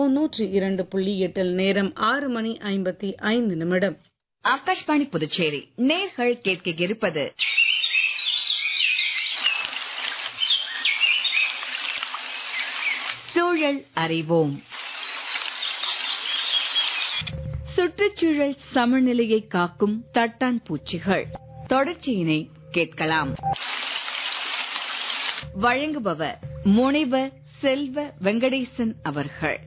நூற்றி இரண்டு புள்ளி எட்டில் நேரம் ஆறு மணி ஐம்பத்தி ஐந்து நிமிடம் ஆகாஷ்வாணி புதுச்சேரி நேர்கள் கேட்க இருப்பது சூழல் அறிவோம் சுற்றுச்சூழல் சமநிலையை காக்கும் தட்டான் பூச்சிகள் தொடர்ச்சியினை கேட்கலாம் வழங்குபவர் முனைவர் செல்வ வெங்கடேசன் அவர்கள்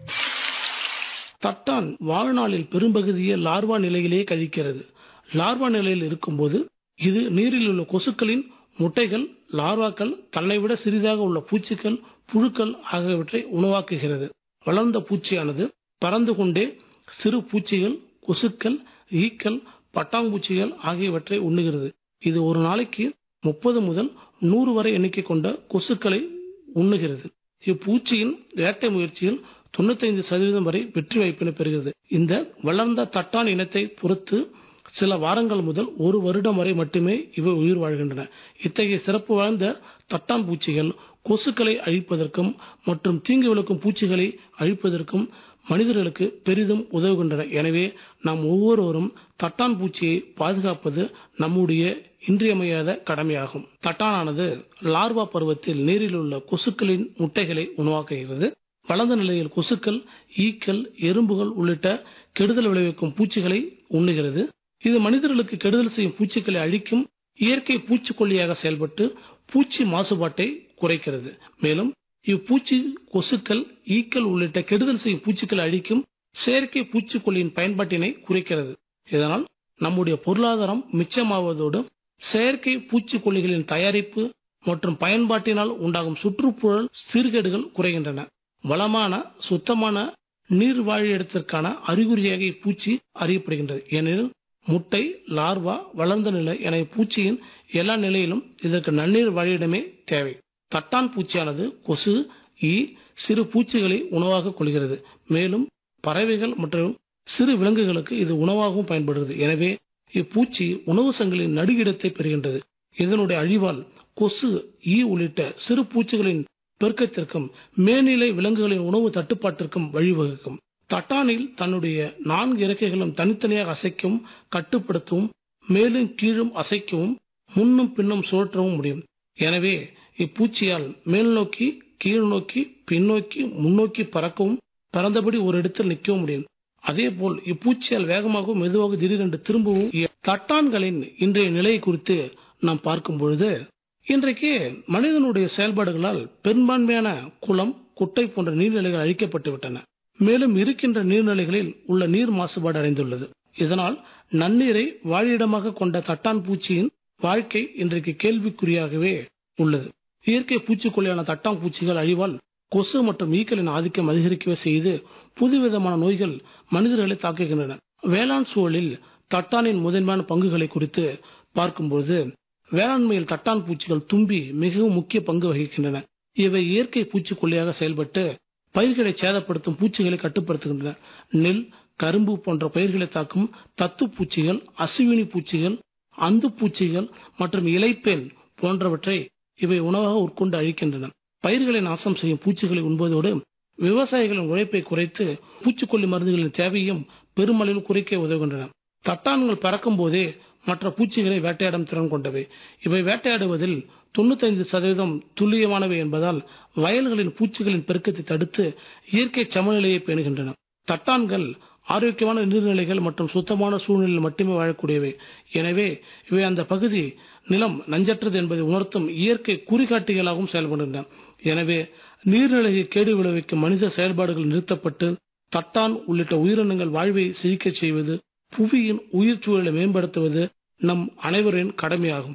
தட்டான் வாழ்நாளில் பெரும்பகுதியை லார்வா நிலையிலேயே கழிக்கிறது லார்வா நிலையில் இருக்கும்போது இது நீரில் உள்ள கொசுக்களின் முட்டைகள் லார்வாக்கள் தன்னை விட சிறிதாக உள்ள பூச்சிகள் புழுக்கள் ஆகியவற்றை உணவாக்குகிறது வளர்ந்த பூச்சியானது பறந்து கொண்டே சிறு பூச்சிகள் கொசுக்கள் ஈக்கள் பட்டாம்பூச்சிகள் ஆகியவற்றை உண்ணுகிறது இது ஒரு நாளைக்கு முப்பது முதல் நூறு வரை எண்ணிக்கை கொண்ட கொசுக்களை உண்ணுகிறது இப்பூச்சியின் வேட்டை முயற்சியில் தொண்ணூத்தைந்து சதவீதம் வரை வெற்றி வாய்ப்பினை பெறுகிறது இந்த வளர்ந்த தட்டான் இனத்தை பொறுத்து சில வாரங்கள் முதல் ஒரு வருடம் வரை மட்டுமே இவை உயிர் வாழ்கின்றன இத்தகைய சிறப்பு வாய்ந்த தட்டான் பூச்சிகள் கொசுக்களை அழிப்பதற்கும் மற்றும் தீங்கு விளக்கும் பூச்சிகளை அழிப்பதற்கும் மனிதர்களுக்கு பெரிதும் உதவுகின்றன எனவே நாம் ஒவ்வொருவரும் தட்டான் பூச்சியை பாதுகாப்பது நம்முடைய இன்றியமையாத கடமையாகும் தட்டானானது லார்வா பருவத்தில் நீரில் உள்ள கொசுக்களின் முட்டைகளை உணவாக்குகிறது வளர்ந்த நிலையில் கொசுக்கள் ஈக்கள் எறும்புகள் உள்ளிட்ட கெடுதல் விளைவிக்கும் பூச்சிகளை உண்ணுகிறது இது மனிதர்களுக்கு கெடுதல் செய்யும் பூச்சிகளை அழிக்கும் இயற்கை பூச்சிக்கொல்லியாக செயல்பட்டு பூச்சி மாசுபாட்டை குறைக்கிறது மேலும் இப்பூச்சி கொசுக்கள் ஈக்கள் உள்ளிட்ட கெடுதல் செய்யும் பூச்சிகளை அழிக்கும் செயற்கை பூச்சிக்கொல்லியின் பயன்பாட்டினை குறைக்கிறது இதனால் நம்முடைய பொருளாதாரம் மிச்சமாவதோடு செயற்கை பூச்சிக்கொல்லிகளின் தயாரிப்பு மற்றும் பயன்பாட்டினால் உண்டாகும் சுற்றுச்சூழல் சீர்கேடுகள் குறைகின்றன வளமான சுத்தமான நீர் வாழிடத்திற்கான அறிகுறியாக இப்பூச்சி அறியப்படுகின்றது ஏனெனில் முட்டை லார்வா வளர்ந்த நிலை என பூச்சியின் எல்லா நிலையிலும் இதற்கு நன்னீர் வாழிடமே தேவை தட்டான் பூச்சியானது கொசு ஈ சிறு பூச்சிகளை உணவாக கொள்கிறது மேலும் பறவைகள் மற்றும் சிறு விலங்குகளுக்கு இது உணவாகவும் பயன்படுகிறது எனவே இப்பூச்சி உணவு சங்கிலின் நடுகிடத்தை பெறுகின்றது இதனுடைய அழிவால் கொசு ஈ உள்ளிட்ட சிறு பூச்சிகளின் பெருக்கத்திற்கும் மேல்நிலை விலங்குகளின் உணவு தட்டுப்பாட்டிற்கும் வழிவகுக்கும் தட்டானில் தன்னுடைய நான்கு இறக்கைகளும் தனித்தனியாக அசைக்கவும் கட்டுப்படுத்தவும் மேலும் கீழும் அசைக்கவும் முன்னும் பின்னும் சுழற்றவும் முடியும் எனவே இப்பூச்சியால் மேல் நோக்கி கீழ் நோக்கி பின்னோக்கி முன்னோக்கி பறக்கவும் பறந்தபடி ஒரு இடத்தில் நிற்கவும் முடியும் அதே போல் இப்பூச்சியால் வேகமாகவும் மெதுவாக திடீரென்று திரும்பவும் இய- தட்டான்களின் இன்றைய நிலை குறித்து நாம் பார்க்கும் பொழுது இன்றைக்கு மனிதனுடைய செயல்பாடுகளால் பெரும்பான்மையான குளம் குட்டை போன்ற நீர்நிலைகள் அழிக்கப்பட்டு விட்டன மேலும் இருக்கின்ற நீர்நிலைகளில் உள்ள நீர் மாசுபாடு அடைந்துள்ளது இதனால் நன்னீரை வாழிடமாக கொண்ட தட்டான் பூச்சியின் வாழ்க்கை இன்றைக்கு கேள்விக்குறியாகவே உள்ளது இயற்கை பூச்சிக்கொல்லியான தட்டான் பூச்சிகள் அழிவால் கொசு மற்றும் ஈக்களின் ஆதிக்கம் அதிகரிக்கவே செய்து புதுவிதமான நோய்கள் மனிதர்களை தாக்குகின்றன வேளாண் சூழலில் தட்டானின் முதன்மையான பங்குகளை குறித்து பார்க்கும்போது வேளாண்மையில் தட்டான் பூச்சிகள் தும்பி மிகவும் முக்கிய பங்கு வகிக்கின்றன இவை இயற்கை பூச்சிக்கொல்லியாக செயல்பட்டு பயிர்களை சேதப்படுத்தும் பூச்சிகளை கட்டுப்படுத்துகின்றன நெல் கரும்பு போன்ற பயிர்களை தாக்கும் தத்து பூச்சிகள் அசுவினி பூச்சிகள் அந்து பூச்சிகள் மற்றும் இலைப்பேன் போன்றவற்றை இவை உணவாக உட்கொண்டு அழிக்கின்றன பயிர்களை நாசம் செய்யும் பூச்சிகளை உண்பதோடு விவசாயிகளின் உழைப்பை குறைத்து பூச்சிக்கொல்லி மருந்துகளின் தேவையும் பெருமளவில் குறைக்க உதவுகின்றன தட்டான்கள் பறக்கும் போதே மற்ற பூச்சிகளை வேட்டையாடும் திறன் கொண்டவை இவை வேட்டையாடுவதில் தொண்ணூத்தைந்து சதவீதம் துல்லியமானவை என்பதால் வயல்களின் பூச்சிகளின் பெருக்கத்தை தடுத்து இயற்கை சமநிலையை பேணுகின்றன தட்டான்கள் ஆரோக்கியமான நீர்நிலைகள் மற்றும் சுத்தமான சூழ்நிலையில் மட்டுமே வாழக்கூடியவை எனவே இவை அந்த பகுதி நிலம் நஞ்சற்றது என்பதை உணர்த்தும் இயற்கை குறிகாட்டிகளாகவும் செயல்படுகின்றன எனவே நீர்நிலையை கேடு விளைவிக்கும் மனித செயல்பாடுகள் நிறுத்தப்பட்டு தட்டான் உள்ளிட்ட உயிரினங்கள் வாழ்வை செழிக்கச் செய்வது புவியின் உயிர் சூழலை மேம்படுத்துவது நம் அனைவரின் கடமையாகும்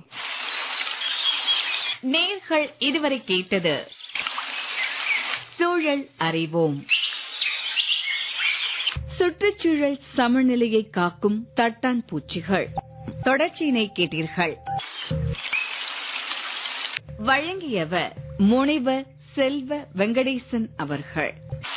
நேர்கள் இதுவரை கேட்டது சூழல் அறிவோம் சுற்றுச்சூழல் சமநிலையை காக்கும் தட்டான் பூச்சிகள் தொடர்ச்சியினை கேட்டீர்கள் வழங்கியவர் முனைவர் செல்வ வெங்கடேசன் அவர்கள்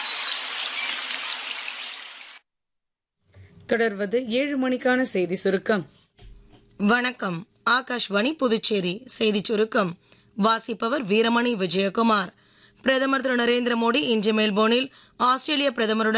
தொடர்வது ஏழு மணிக்கான செய்தி சுருக்கம் வணக்கம் ஆகாஷ்வாணி புதுச்சேரி செய்திச் சுருக்கம் வாசிப்பவர் வீரமணி விஜயகுமார் பிரதமர் திரு நரேந்திர மோடி இன்று மெல்போர்னில் ஆஸ்திரேலிய பிரதமருடன்